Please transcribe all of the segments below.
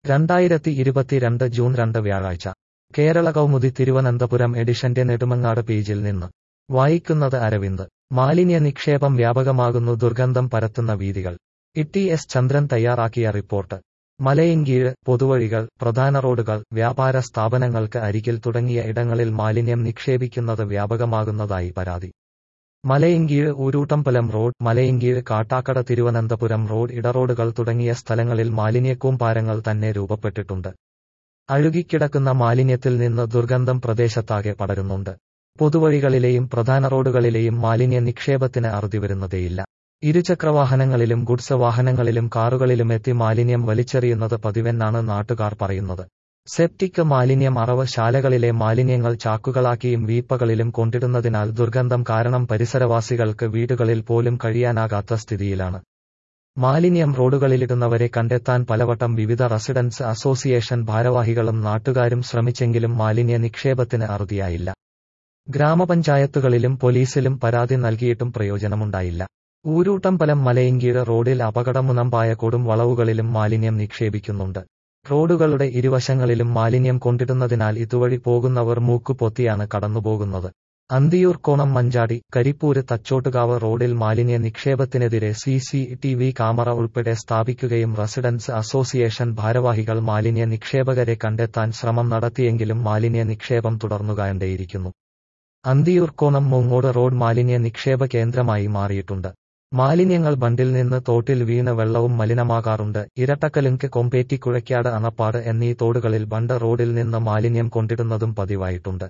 രണ്ടായിരത്തി ഇരുപത്തിരണ്ട് ജൂൺ രണ്ട് വ്യാഴാഴ്ച കേരള കൗമുദി തിരുവനന്തപുരം എഡിഷന്റെ നെടുമങ്ങാട് പേജിൽ നിന്ന് വായിക്കുന്നത് അരവിന്ദ് മാലിന്യ നിക്ഷേപം വ്യാപകമാകുന്നു ദുർഗന്ധം പരത്തുന്ന വീതികൾ ഇട്ടി എസ് ചന്ദ്രൻ തയ്യാറാക്കിയ റിപ്പോർട്ട് മലയിൻകീഴ് പൊതുവഴികൾ പ്രധാന റോഡുകൾ വ്യാപാര സ്ഥാപനങ്ങൾക്ക് അരികിൽ തുടങ്ങിയ ഇടങ്ങളിൽ മാലിന്യം നിക്ഷേപിക്കുന്നത് വ്യാപകമാകുന്നതായി പരാതി മലയിൻകീഴ് ഊരൂട്ടമ്പലം റോഡ് മലയിൻകീഴ് കാട്ടാക്കട തിരുവനന്തപുരം റോഡ് ഇടറോഡുകൾ തുടങ്ങിയ സ്ഥലങ്ങളിൽ മാലിന്യക്കൂമ്പാരങ്ങൾ തന്നെ രൂപപ്പെട്ടിട്ടുണ്ട് അഴുകിക്കിടക്കുന്ന മാലിന്യത്തിൽ നിന്ന് ദുർഗന്ധം പ്രദേശത്താകെ പടരുന്നുണ്ട് പൊതുവഴികളിലെയും പ്രധാന റോഡുകളിലെയും മാലിന്യ നിക്ഷേപത്തിന് അറുതി വരുന്നതേയില്ല ഇരുചക്രവാഹനങ്ങളിലും ഗുഡ്സ് വാഹനങ്ങളിലും കാറുകളിലുമെത്തി മാലിന്യം വലിച്ചെറിയുന്നത് പതിവെന്നാണ് നാട്ടുകാർ പറയുന്നത് സെപ്റ്റിക് മാലിന്യം അറവ് ശാലകളിലെ മാലിന്യങ്ങൾ ചാക്കുകളാക്കിയും വീപ്പകളിലും കൊണ്ടിടുന്നതിനാൽ ദുർഗന്ധം കാരണം പരിസരവാസികൾക്ക് വീടുകളിൽ പോലും കഴിയാനാകാത്ത സ്ഥിതിയിലാണ് മാലിന്യം റോഡുകളിലിടുന്നവരെ കണ്ടെത്താൻ പലവട്ടം വിവിധ റെസിഡൻസ് അസോസിയേഷൻ ഭാരവാഹികളും നാട്ടുകാരും ശ്രമിച്ചെങ്കിലും മാലിന്യ നിക്ഷേപത്തിന് അറുതിയായില്ല ഗ്രാമപഞ്ചായത്തുകളിലും പോലീസിലും പരാതി നൽകിയിട്ടും പ്രയോജനമുണ്ടായില്ല ഊരൂട്ടമ്പലം മലയങ്കീഴ് റോഡിൽ അപകടമുനമ്പായ കൊടും വളവുകളിലും മാലിന്യം നിക്ഷേപിക്കുന്നുണ്ട് റോഡുകളുടെ ഇരുവശങ്ങളിലും മാലിന്യം കൊണ്ടിടുന്നതിനാൽ ഇതുവഴി പോകുന്നവർ മൂക്കുപൊത്തിയാണ് കടന്നുപോകുന്നത് അന്തിയൂർ കോണം മഞ്ചാടി കരിപ്പൂര് തച്ചോട്ടുകാവ് റോഡിൽ മാലിന്യ നിക്ഷേപത്തിനെതിരെ C C T V camera ഉൾപ്പെടെ സ്ഥാപിക്കുകയും റെസിഡൻസ് അസോസിയേഷൻ ഭാരവാഹികൾ മാലിന്യ നിക്ഷേപകരെ കണ്ടെത്താൻ ശ്രമം നടത്തിയെങ്കിലും മാലിന്യ നിക്ഷേപം തുടർന്നുകാണ്ടേയിരിക്കുന്നു അന്തിയൂർക്കോണം മൂങ്ങോട് റോഡ് മാലിന്യ നിക്ഷേപ കേന്ദ്രമായി മാറിയിട്ടുണ്ട് മാലിന്യങ്ങൾ ബണ്ടിൽ നിന്ന് തോട്ടിൽ വീണ് വെള്ളവും മലിനമാകാറുണ്ട് ഇരട്ടക്കലുങ്ക് കൊമ്പേറ്റി കുഴയ്ക്കാട് അണപ്പാട് എന്നീ തോടുകളിൽ ബണ്ട് റോഡിൽ നിന്ന് മാലിന്യം കൊണ്ടിടുന്നതും പതിവായിട്ടുണ്ട്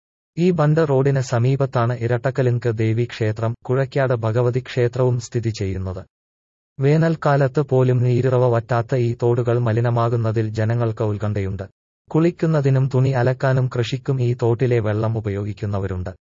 ഈ ബണ്ട് റോഡിന് സമീപത്താണ് ഇരട്ടക്കലുങ്ക് ദേവി ക്ഷേത്രം കുഴയ്ക്കാട് ഭഗവതി ക്ഷേത്രവും സ്ഥിതി ചെയ്യുന്നത് വേനൽക്കാലത്ത് പോലും നീരിറവ വറ്റാത്ത ഈ തോടുകൾ മലിനമാകുന്നതിൽ ജനങ്ങൾക്ക് ഉത്കണ്ഠയുണ്ട് കുളിക്കുന്നതിനും തുണി അലക്കാനും കൃഷിക്കും ഈ തോട്ടിലെ വെള്ളം ഉപയോഗിക്കുന്നവരുണ്ട്